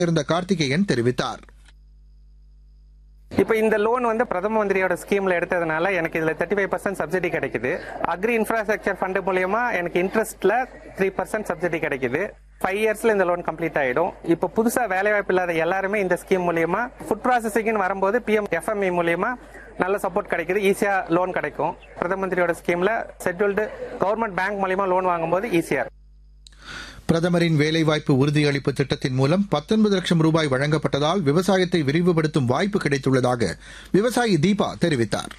இருந்த கார்த்திகேயன் தெரிவித்தார் இப்போ இந்த லோன் வந்து பிரதம மந்திரியோட ஸ்கீம்ல எடுத்ததுனால எனக்கு இதுல தேர்ட்டி ஃபைவ் பர்சன்ட் சப்சிடி கிடைக்குது அக்ரி இன்ஃப்ராஸ்ட்ரக்சர் ஃபண்ட் மூலியமா எனக்கு இன்ட்ரெஸ்ட்ல த்ரீ பர்சன்ட் சப்சிடி கிடைக்குது ஃபைவ் இயர்ஸ்ல இந்த லோன் கம்ப்ளீட் ஆயிடும் இப்போ புதுசா வேலை வாய்ப்பு இல்லாத எல்லாருமே இந்த ஸ்கீம் மூலியமா ஃபுட் ப்ராசஸிங் வரும்போது பிஎம் எஃப்எம்இ மூலியமா நல்ல சப்போர்ட் கிடைக்குது ஈஸியா லோன் கிடைக்கும் பிரதம மந்திரியோட ஸ்கீம்ல ஷெட்யூல்டு கவர்மெண்ட் பேங்க் மூலியமா லோன் வாங்கும்போது ஈஸியா இருக்கும் பிரதமரின் வேலைவாய்ப்பு உறுதியளிப்பு திட்டத்தின் மூலம் 19 லட்சம் ரூபாய் வழங்கப்பட்டதால் விவசாயத்தை விரிவுபடுத்தும் வாய்ப்பு கிடைத்துள்ளதாக விவசாயி தீபா தெரிவித்தார்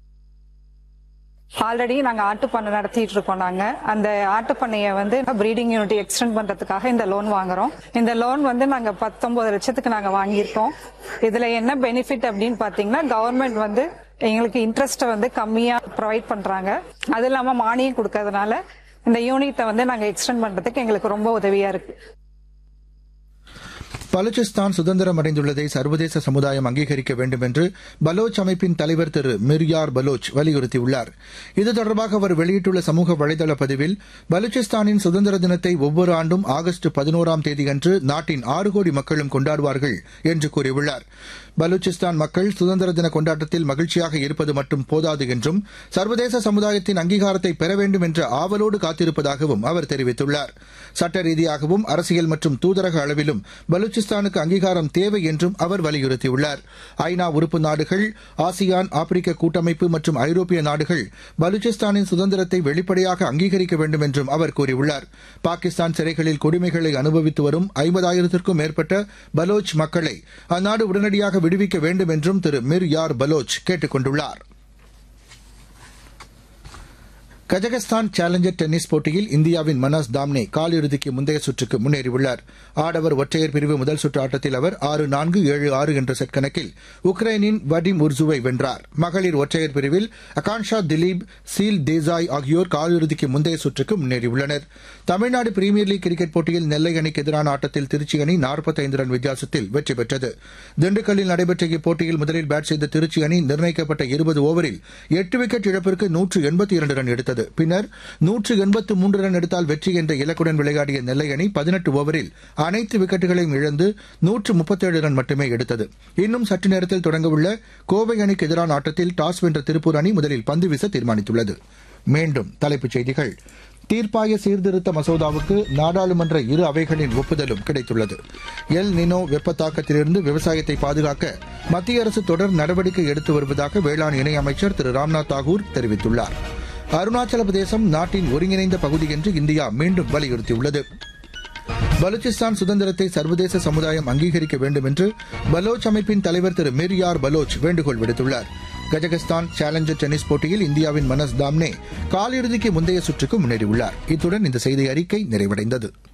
ஆல்ரெடி நாங்க ஆட்டுப்பண்ணை நடத்திட்டு இருக்கோம் நாங்க அந்த ஆட்டுப்பண்ணையை வந்து பிரீடிங் யூனிட் எக்ஸ்டெண்ட் பண்றதுக்காக இந்த லோன் வாங்குறோம் இந்த லோன் வந்து நாங்க பத்தொன்பது லட்சத்துக்கு நாங்க வாங்கியிருக்கோம் இதுல என்ன பெனிஃபிட் அப்படின்னு பாத்தீங்கன்னா கவர்மெண்ட் வந்து எங்களுக்கு இன்ட்ரெஸ்ட்டை வந்து கம்மியா ப்ரொவைட் பண்றாங்க அது இல்லாம மானியம் கொடுக்கறதுனால இந்த யூனிட்டை வந்து நாங்க எக்ஸ்டெண்ட் பண்றதுக்கு எங்களுக்கு ரொம்ப உதவியா இருக்கு பலுச்சிஸ்தான் சுதந்திரம் அடைந்துள்ளதை சர்வதேச சமுதாயம் அங்கீகரிக்க வேண்டும் என்று பலோச் அமைப்பின் தலைவர் திரு மிர்யார் பலோச் வலியுறுத்தியுள்ளார் இது தொடர்பாக அவர் வெளியிட்டுள்ள சமூக வலைதள பதிவில் பலுச்சிஸ்தானின் சுதந்திர தினத்தை ஒவ்வொரு ஆண்டும் ஆகஸ்ட் பதினோராம் தேதியன்று நாட்டின் ஆறு கோடி மக்களும் கொண்டாடுவார்கள் என்று கூறியுள்ளார் பலூச்சிஸ்தான் மக்கள் சுதந்திர தின கொண்டாட்டத்தில் மகிழ்ச்சியாக இருப்பது மட்டும் போதாது என்றும் சர்வதேச சமுதாயத்தின் அங்கீகாரத்தை பெற வேண்டும் என்ற ஆவலோடு காத்திருப்பதாகவும் அவர் தெரிவித்துள்ளார் சட்ட ரீதியாகவும் அரசியல் மற்றும் தூதரக அளவிலும் பலூச்சிஸ்தானுக்கு அங்கீகாரம் தேவை என்றும் அவர் வலியுறுத்தியுள்ளார் ஐநா உறுப்பு நாடுகள் ஆசியான் ஆப்பிரிக்க கூட்டமைப்பு மற்றும் ஐரோப்பிய நாடுகள் பலூச்சிஸ்தானின் சுதந்திரத்தை வெளிப்படையாக அங்கீகரிக்க வேண்டும் என்றும் அவர் கூறியுள்ளார் பாகிஸ்தான் சிறைகளில் கொடுமைகளை அனுபவித்து வரும் ஐம்பதாயிரத்திற்கும் மேற்பட்ட பலோச் மக்களை அந்நாடு உடனடியாக விடுவிக்க வேண்டும் என்றும் திரு மிர் யார் பலோச் கேட்டுக் கொண்டுள்ளார் கஜகஸ்தான் சேலஞ்சர் டென்னிஸ் போட்டியில் இந்தியாவின் மனாஸ் தாம்னே காலிறுதிக்கு முந்தைய சுற்றுக்கு முன்னேறியுள்ளார் ஆடவர் ஒற்றையர் பிரிவு முதல் சுற்று ஆட்டத்தில் அவர் ஆறு நான்கு ஏழு ஆறு என்ற செட் கணக்கில் உக்ரைனின் வடிம் உர்சுவை வென்றார் மகளிர் ஒற்றையர் பிரிவில் அகான்ஷா திலீப் சீல் தேசாய் ஆகியோர் காலிறுதிக்கு முந்தைய சுற்றுக்கு முன்னேறியுள்ளனர் தமிழ்நாடு பிரீமியர் லீக் கிரிக்கெட் போட்டியில் நெல்லை அணிக்கு எதிரான ஆட்டத்தில் திருச்சி அணி நாற்பத்தைந்து ரன் வித்தியாசத்தில் வெற்றி பெற்றது திண்டுக்கல்லில் நடைபெற்ற இப்போட்டியில் முதலில் பேட் செய்த திருச்சி அணி நிர்ணயிக்கப்பட்ட இருபது ஓவரில் எட்டு விக்கெட் இழப்பிற்கு நூற்று எண்பத்தி இரண்டு ரன் எடுத்தது பின்னர் நூற்று எண்பத்து மூன்று ரன் எடுத்தால் வெற்றி என்ற இலக்குடன் விளையாடிய நெல்லை அணி பதினெட்டு ஓவரில் அனைத்து விக்கெட்டுகளையும் இழந்து நூற்று முப்பத்தேழு ரன் மட்டுமே எடுத்தது இன்னும் சற்று நேரத்தில் தொடங்கவுள்ள கோவை அணிக்கு எதிரான ஆட்டத்தில் டாஸ் வென்ற திருப்பூர் அணி முதலில் பந்து வீச தீர்மானித்துள்ளது மீண்டும் தலைப்புச் செய்திகள் தீர்ப்பாய சீர்திருத்த மசோதாவுக்கு நாடாளுமன்ற இரு அவைகளின் ஒப்புதலும் கிடைத்துள்ளது எல் நினோ வெப்ப தாக்கத்திலிருந்து விவசாயத்தை பாதுகாக்க மத்திய அரசு தொடர் நடவடிக்கை எடுத்து வருவதாக வேளாண் இணையமைச்சர் திரு ராம்நாத் தாகூர் தெரிவித்துள்ளார் அருணாச்சல பிரதேசம் நாட்டின் ஒருங்கிணைந்த பகுதி என்று இந்தியா மீண்டும் வலியுறுத்தியுள்ளது பலூச்சிஸ்தான் சுதந்திரத்தை சர்வதேச சமுதாயம் அங்கீகரிக்க வேண்டும் என்று பலோச் அமைப்பின் தலைவர் திரு மிர்யார் பலோச் வேண்டுகோள் விடுத்துள்ளார் கஜகஸ்தான் சேலஞ்சர் டென்னிஸ் போட்டியில் இந்தியாவின் மனஸ் தாம்னே காலிறுதிக்கு முந்தைய சுற்றுக்கு முன்னேறியுள்ளார் இத்துடன் இந்த செய்தி அறிக்கை நிறைவடைந்தது